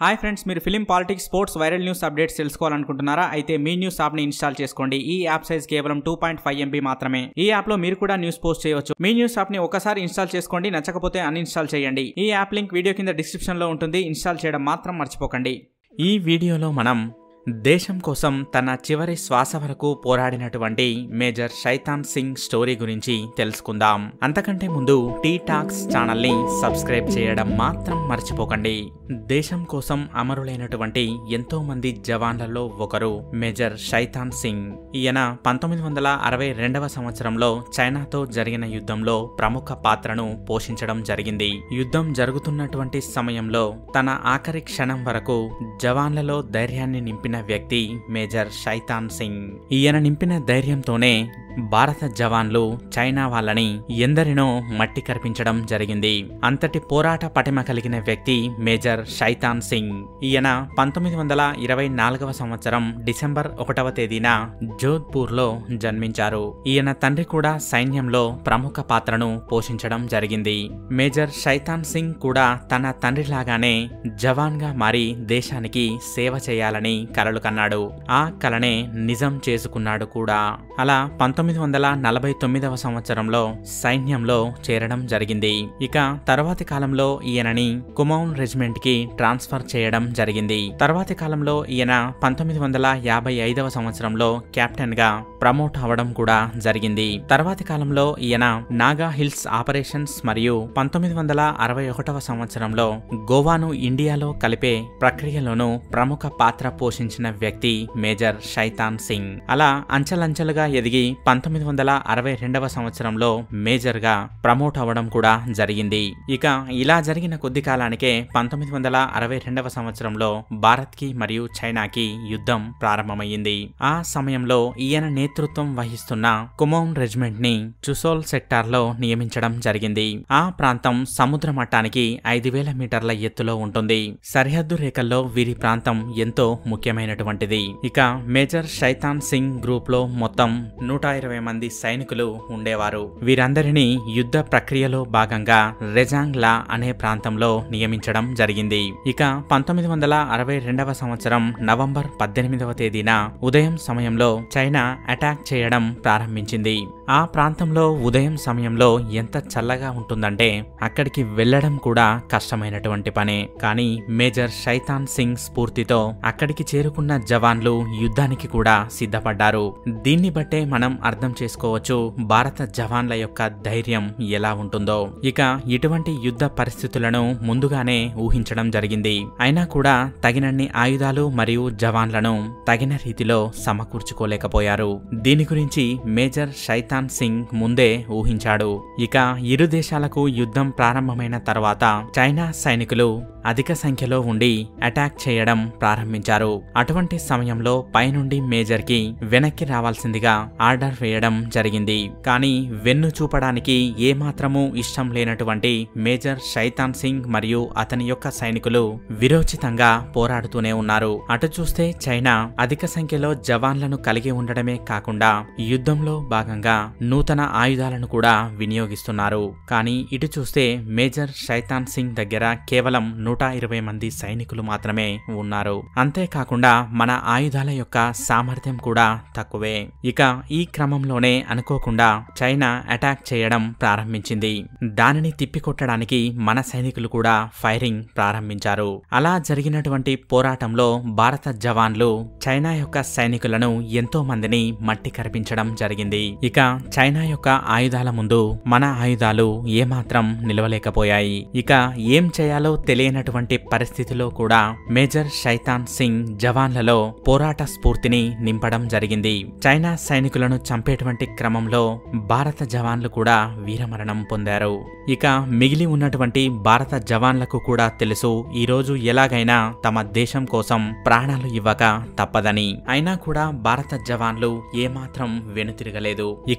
hi friends మీరు film politics sports viral news updates తెలుసుకోవాలనుకుంటున్నారా అయితే మీ న్యూస్ యాప్ ని ఇన్స్టాల్ చేసుకోండి ఈ యాప్ సైజ్ కేవలం టూ పాయింట్ ఫైవ్ ఎంబీ మాత్రమే ఈ యాప్ లో మీరు కూడా న్యూస్ పోస్ట్ చేయవచ్చు మీ న్యూస్ యాప్ ని ఒకసారి ఇన్స్టాల్ చేసుకోండి నచ్చకపోతే అన్ఇన్స్టాల్ చేయండి ఈ యాప్ లింక్ వీడియో కింద డిస్క్రిప్షన్ లో ఉంటుంది ఇన్స్టాల్ చేయడం మాత్రం మర్చిపోకండి ఈ వీడియోలో మనం దేశం కోసం తన చివరి శ్వాస వరకు పోరాడినటువంటి మేజర్ శైతాన్ సింగ్ స్టోరీ గురించి తెలుసుకుందాం అంతకంటే ముందు టీ టాక్స్ ఛానల్ ని సబ్స్క్రైబ్ చేయడం మాత్రం మర్చిపోకండి దేశం కోసం అమరులైనటువంటి ఎంతో మంది జవాన్లలో ఒకరు మేజర్ శైతాన్ సింగ్ ఈయన పంతొమ్మిది వందల అరవై రెండవ సంవత్సరంలో చైనాతో జరిగిన యుద్ధంలో ప్రముఖ పాత్రను పోషించడం జరిగింది యుద్ధం జరుగుతున్నటువంటి సమయంలో తన ఆఖరి క్షణం వరకు జవాన్లలో ధైర్యాన్ని నింపిన వ్యక్తి మేజర్ శైతాన్ సింగ్ ఈయన నింపిన ధైర్యంతోనే భారత జవాన్లు చైనా వాళ్ళని ఎందరినో మట్టి కరిపించడం జరిగింది అంతటి పోరాట పటిమ కలిగిన వ్యక్తి మేజర్ శైతాన్ సింగ్ ఈయన పంతొమ్మిది వందల ఇరవై నాలుగవ సంవత్సరం డిసెంబర్ ఒకటవ తేదీన జోధ్పూర్లో జన్మించారు ఈయన తండ్రి కూడా సైన్యంలో ప్రముఖ పాత్రను పోషించడం జరిగింది మేజర్ శైతాన్ సింగ్ కూడా తన తండ్రిలాగానే జవాన్గా మారి దేశానికి సేవ చేయాలని కలలు కన్నాడు ఆ కలనే నిజం చేసుకున్నాడు కూడా అలా పంతొమ్మిది వందల నలభై తొమ్మిదవ సంవత్సరంలో సైన్యంలో చేరడం జరిగింది ఇక తర్వాతి కాలంలో ఈయనని కుమౌన్ రెజిమెంట్ కి ట్రాన్స్ఫర్ చేయడం జరిగింది తర్వాతి కాలంలో ఈయన పంతొమ్మిది వందల యాభై ఐదవ సంవత్సరంలో కెప్టెన్ గా ప్రమోట్ అవ్వడం కూడా జరిగింది తర్వాతి కాలంలో ఈయన నాగా హిల్స్ ఆపరేషన్స్ మరియు పంతొమ్మిది వందల అరవై ఒకటవ సంవత్సరంలో గోవాను ఇండియాలో కలిపే ప్రక్రియలోనూ ప్రముఖ పాత్ర పోషించిన వ్యక్తి మేజర్ శైతాన్ సింగ్ అలా అంచెలంచెలుగా ఎదిగి పంతొమ్మిది వందల అరవై రెండవ సంవత్సరంలో మేజర్ గా ప్రమోట్ అవ్వడం కూడా జరిగింది ఇక ఇలా జరిగిన కొద్ది కాలానికే పంతొమ్మిది వందల అరవై రెండవ సంవత్సరంలో భారత్ కి మరియు చైనాకి యుద్ధం ప్రారంభమైంది ఆ సమయంలో ఈయన నేతృత్వం వహిస్తున్న కుమౌన్ రెజిమెంట్ ని చుసోల్ సెక్టార్ లో నియమించడం జరిగింది ఆ ప్రాంతం సముద్ర మట్టానికి ఐదు వేల మీటర్ల ఎత్తులో ఉంటుంది సరిహద్దు రేఖల్లో వీరి ప్రాంతం ఎంతో ముఖ్యమైనటువంటిది ఇక మేజర్ శైతాన్ సింగ్ గ్రూప్ లో మొత్తం నూట ఇరవై మంది సైనికులు ఉండేవారు వీరందరినీ యుద్ధ ప్రక్రియలో భాగంగా రెజాంగ్ లా అనే ప్రాంతంలో నియమించడం జరిగింది ఇక పంతొమ్మిది వందల అరవై రెండవ సంవత్సరం నవంబర్ పద్దెనిమిదవ తేదీన ఉదయం సమయంలో చైనా అటాక్ చేయడం ప్రారంభించింది ఆ ప్రాంతంలో ఉదయం సమయంలో ఎంత చల్లగా ఉంటుందంటే అక్కడికి వెళ్లడం కూడా కష్టమైనటువంటి పనే కానీ మేజర్ శైతాన్ సింగ్ స్ఫూర్తితో అక్కడికి చేరుకున్న జవాన్లు యుద్ధానికి కూడా సిద్ధపడ్డారు దీన్ని బట్టే మనం అర్థం చేసుకోవచ్చు భారత జవాన్ల యొక్క ధైర్యం ఎలా ఉంటుందో ఇక ఇటువంటి యుద్ధ పరిస్థితులను ముందుగానే ఊహించడం జరిగింది అయినా కూడా తగినన్ని ఆయుధాలు మరియు జవాన్లను తగిన రీతిలో సమకూర్చుకోలేకపోయారు దీని గురించి మేజర్ శైతాన్ సింగ్ ముందే ఊహించాడు ఇక ఇరు దేశాలకు యుద్ధం ప్రారంభమైన తర్వాత చైనా సైనికులు అధిక సంఖ్యలో ఉండి అటాక్ చేయడం ప్రారంభించారు అటువంటి సమయంలో పైనుండి మేజర్ కి వెనక్కి రావాల్సిందిగా ఆర్డర్ వేయడం జరిగింది కానీ వెన్ను చూపడానికి ఏమాత్రమూ ఇష్టం లేనటువంటి మేజర్ శైతాన్ సింగ్ మరియు అతని యొక్క సైనికులు విరోచితంగా పోరాడుతూనే ఉన్నారు అటు చూస్తే చైనా అధిక సంఖ్యలో జవాన్లను కలిగి ఉండడమే కాకుండా యుద్ధంలో భాగంగా నూతన ఆయుధాలను కూడా వినియోగిస్తున్నారు కానీ ఇటు చూస్తే మేజర్ శైతాన్ సింగ్ దగ్గర కేవలం నూట ఇరవై మంది సైనికులు మాత్రమే ఉన్నారు అంతేకాకుండా మన ఆయుధాల యొక్క సామర్థ్యం కూడా తక్కువే ఇక ఈ క్రమంలోనే అనుకోకుండా చైనా అటాక్ చేయడం ప్రారంభించింది దానిని తిప్పికొట్టడానికి మన సైనికులు కూడా ఫైరింగ్ ప్రారంభించారు అలా జరిగినటువంటి పోరాటంలో భారత జవాన్లు చైనా యొక్క సైనికులను ఎంతో మందిని మట్టి కరిపించడం జరిగింది ఇక చైనా యొక్క ఆయుధాల ముందు మన ఆయుధాలు ఏమాత్రం నిలవలేకపోయాయి ఇక ఏం చేయాలో తెలియనటువంటి పరిస్థితిలో కూడా మేజర్ శైతాన్ సింగ్ జవాన్లలో పోరాట స్ఫూర్తిని నింపడం జరిగింది చైనా సైనికులను చంపేటువంటి క్రమంలో భారత జవాన్లు కూడా వీరమరణం పొందారు ఇక మిగిలి ఉన్నటువంటి భారత జవాన్లకు కూడా తెలుసు ఈరోజు ఎలాగైనా తమ దేశం కోసం ప్రాణాలు ఇవ్వక తప్పదని అయినా కూడా భారత జవాన్లు ఏమాత్రం వెనుతిరగలేదు ఇక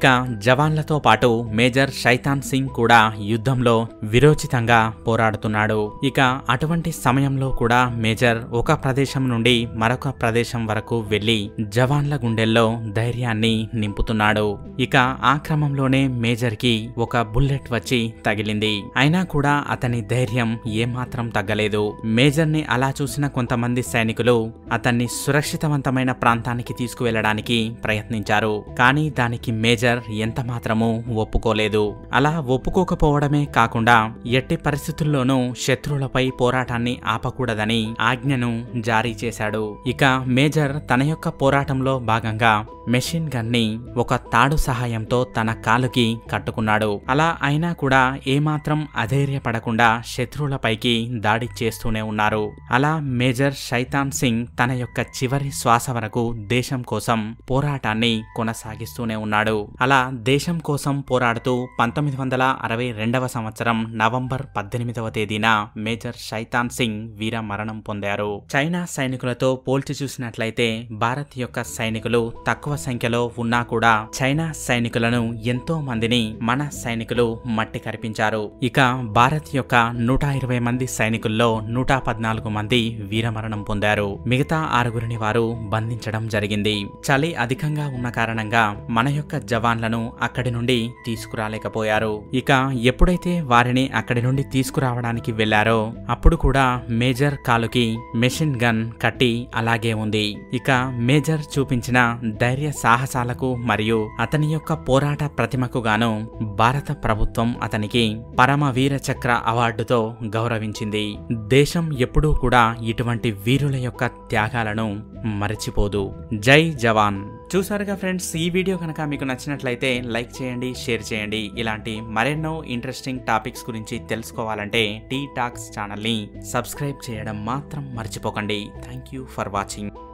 ఇక జవాన్లతో పాటు మేజర్ శైతాన్ సింగ్ కూడా యుద్ధంలో విరోచితంగా పోరాడుతున్నాడు ఇక అటువంటి సమయంలో కూడా మేజర్ ఒక ప్రదేశం నుండి మరొక ప్రదేశం వరకు వెళ్లి జవాన్ల గుండెల్లో ధైర్యాన్ని నింపుతున్నాడు ఇక ఆ క్రమంలోనే మేజర్ కి ఒక బుల్లెట్ వచ్చి తగిలింది అయినా కూడా అతని ధైర్యం ఏమాత్రం తగ్గలేదు మేజర్ ని అలా చూసిన కొంతమంది సైనికులు అతన్ని సురక్షితవంతమైన ప్రాంతానికి తీసుకువెళ్లడానికి ప్రయత్నించారు కానీ దానికి మేజర్ ఎంత మాత్రమూ ఒప్పుకోలేదు అలా ఒప్పుకోకపోవడమే కాకుండా ఎట్టి పరిస్థితుల్లోనూ శత్రువులపై పోరాటాన్ని ఆపకూడదని ఆజ్ఞను జారీ చేశాడు ఇక మేజర్ తన యొక్క పోరాటంలో భాగంగా మెషిన్ గన్ ని ఒక తాడు సహాయంతో తన కాలుకి కట్టుకున్నాడు అలా అయినా కూడా ఏమాత్రం అధైర్యపడకుండా శత్రువులపైకి దాడి చేస్తూనే ఉన్నారు అలా మేజర్ శైతాన్ సింగ్ తన యొక్క చివరి శ్వాస వరకు దేశం కోసం పోరాటాన్ని కొనసాగిస్తూనే ఉన్నాడు అలా దేశం కోసం పోరాడుతూ పంతొమ్మిది వందల అరవై రెండవ సంవత్సరం నవంబర్ పద్దెనిమిదవ తేదీన మేజర్ శైతాన్ సింగ్ వీర మరణం పొందారు చైనా సైనికులతో పోల్చి చూసినట్లయితే భారత్ యొక్క సైనికులు తక్కువ సంఖ్యలో ఉన్నా కూడా చైనా సైనికులను ఎంతో మందిని మన సైనికులు మట్టి కరిపించారు ఇక భారత్ యొక్క నూట ఇరవై మంది సైనికుల్లో నూట పద్నాలుగు మంది వీరమరణం పొందారు మిగతా ఆరుగురిని వారు బంధించడం జరిగింది చలి అధికంగా ఉన్న కారణంగా మన యొక్క జవాన్లను అక్కడి నుండి తీసుకురాలేకపోయారు ఇక ఎప్పుడైతే వారిని అక్కడి నుండి తీసుకురావడానికి వెళ్లారో అప్పుడు కూడా మేజర్ కాలుకి మెషిన్ గన్ కట్టి అలాగే ఉంది ఇక మేజర్ చూపించిన ధైర్య సాహసాలకు మరియు అతని యొక్క పోరాట ప్రతిమకు గాను భారత ప్రభుత్వం అతనికి పరమవీర చక్ర అవార్డుతో గౌరవించింది దేశం ఎప్పుడూ కూడా ఇటువంటి వీరుల యొక్క త్యాగాలను మరచిపోదు జై జవాన్ చూసారుగా ఫ్రెండ్స్ ఈ వీడియో కనుక మీకు నచ్చినట్లయితే లైక్ చేయండి షేర్ చేయండి ఇలాంటి మరెన్నో ఇంట్రెస్టింగ్ టాపిక్స్ గురించి తెలుసుకోవాలంటే టీ టాక్స్ ఛానల్ని సబ్స్క్రైబ్ చేయడం మాత్రం మర్చిపోకండి థ్యాంక్ యూ ఫర్ వాచింగ్